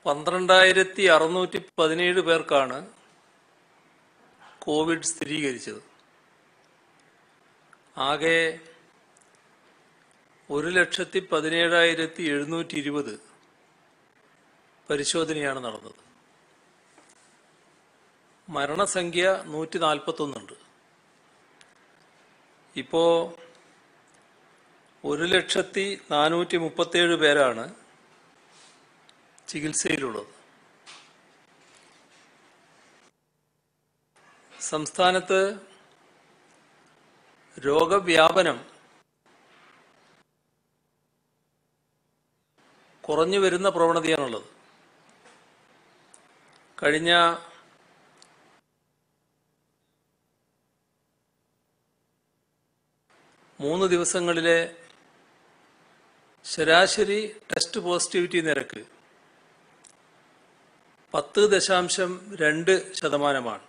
പന്ത്രണ്ടായിരത്തി അറുന്നൂറ്റി പതിനേഴ് പേർക്കാണ് കോവിഡ് സ്ഥിരീകരിച്ചത് ആകെ ഒരു ലക്ഷത്തി പതിനേഴായിരത്തി എഴുന്നൂറ്റി ഇരുപത് പരിശോധനയാണ് നടന്നത് മരണസംഖ്യ നൂറ്റി നാൽപ്പത്തൊന്നുണ്ട് ഇപ്പോൾ ഒരു ലക്ഷത്തി നാനൂറ്റി മുപ്പത്തേഴ് പേരാണ് ചികിത്സയിലുള്ളത് സംസ്ഥാനത്ത് രോഗവ്യാപനം കുറഞ്ഞു വരുന്ന പ്രവണതയാണുള്ളത് കഴിഞ്ഞ മൂന്ന് ദിവസങ്ങളിലെ ശരാശരി ടെസ്റ്റ് പോസിറ്റിവിറ്റി നിരക്ക് പത്ത് ദശാംശം രണ്ട് ശതമാനമാണ്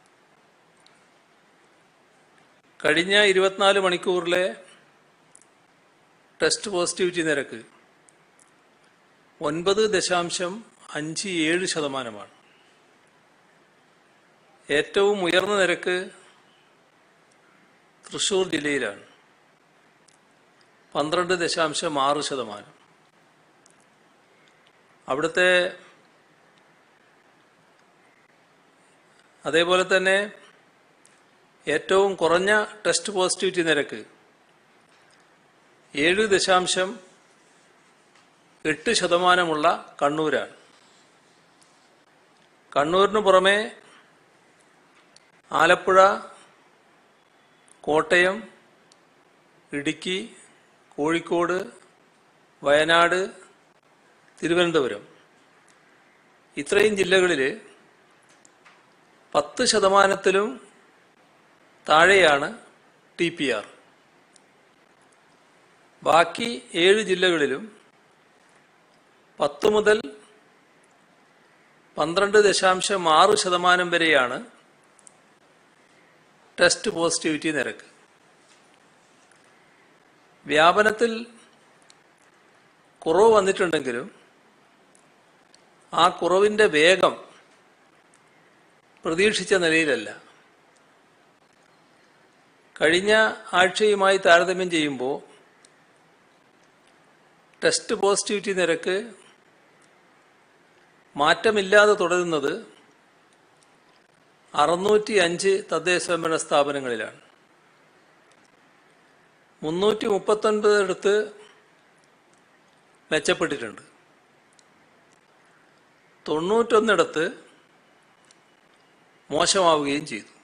കഴിഞ്ഞ ഇരുപത്തിനാല് മണിക്കൂറിലെ ടെസ്റ്റ് പോസിറ്റിവിറ്റി നിരക്ക് ഒൻപത് ദശാംശം അഞ്ച് ഏഴ് ശതമാനമാണ് ഏറ്റവും ഉയർന്ന നിരക്ക് തൃശൂർ ജില്ലയിലാണ് പന്ത്രണ്ട് ദശാംശം ആറ് ശതമാനം അവിടുത്തെ അതേപോലെ തന്നെ ഏറ്റവും കുറഞ്ഞ ടെസ്റ്റ് പോസിറ്റിവിറ്റി നിരക്ക് ഏഴ് ദശാംശം എട്ട് ശതമാനമുള്ള കണ്ണൂരാണ് കണ്ണൂരിന് പുറമെ ആലപ്പുഴ കോട്ടയം ഇടുക്കി കോഴിക്കോട് വയനാട് തിരുവനന്തപുരം ഇത്രയും ജില്ലകളിൽ പത്ത് ശതമാനത്തിലും താഴെയാണ് ടി പി ആർ ബാക്കി ഏഴ് ജില്ലകളിലും പത്ത് മുതൽ പന്ത്രണ്ട് ദശാംശം ആറ് ശതമാനം വരെയാണ് ടെസ്റ്റ് പോസിറ്റിവിറ്റി നിരക്ക് വ്യാപനത്തിൽ കുറവ് വന്നിട്ടുണ്ടെങ്കിലും ആ കുറവിൻ്റെ വേഗം പ്രതീക്ഷിച്ച നിലയിലല്ല കഴിഞ്ഞ ആഴ്ചയുമായി താരതമ്യം ചെയ്യുമ്പോൾ ടെസ്റ്റ് പോസിറ്റിവിറ്റി നിരക്ക് മാറ്റമില്ലാതെ തുടരുന്നത് അറുന്നൂറ്റി അഞ്ച് തദ്ദേശ സ്വയംഭരണ സ്ഥാപനങ്ങളിലാണ് മുന്നൂറ്റി മുപ്പത്തൊൻപതിടത്ത് മെച്ചപ്പെട്ടിട്ടുണ്ട് തൊണ്ണൂറ്റൊന്നിടത്ത് മോശമാവുകയും ചെയ്തു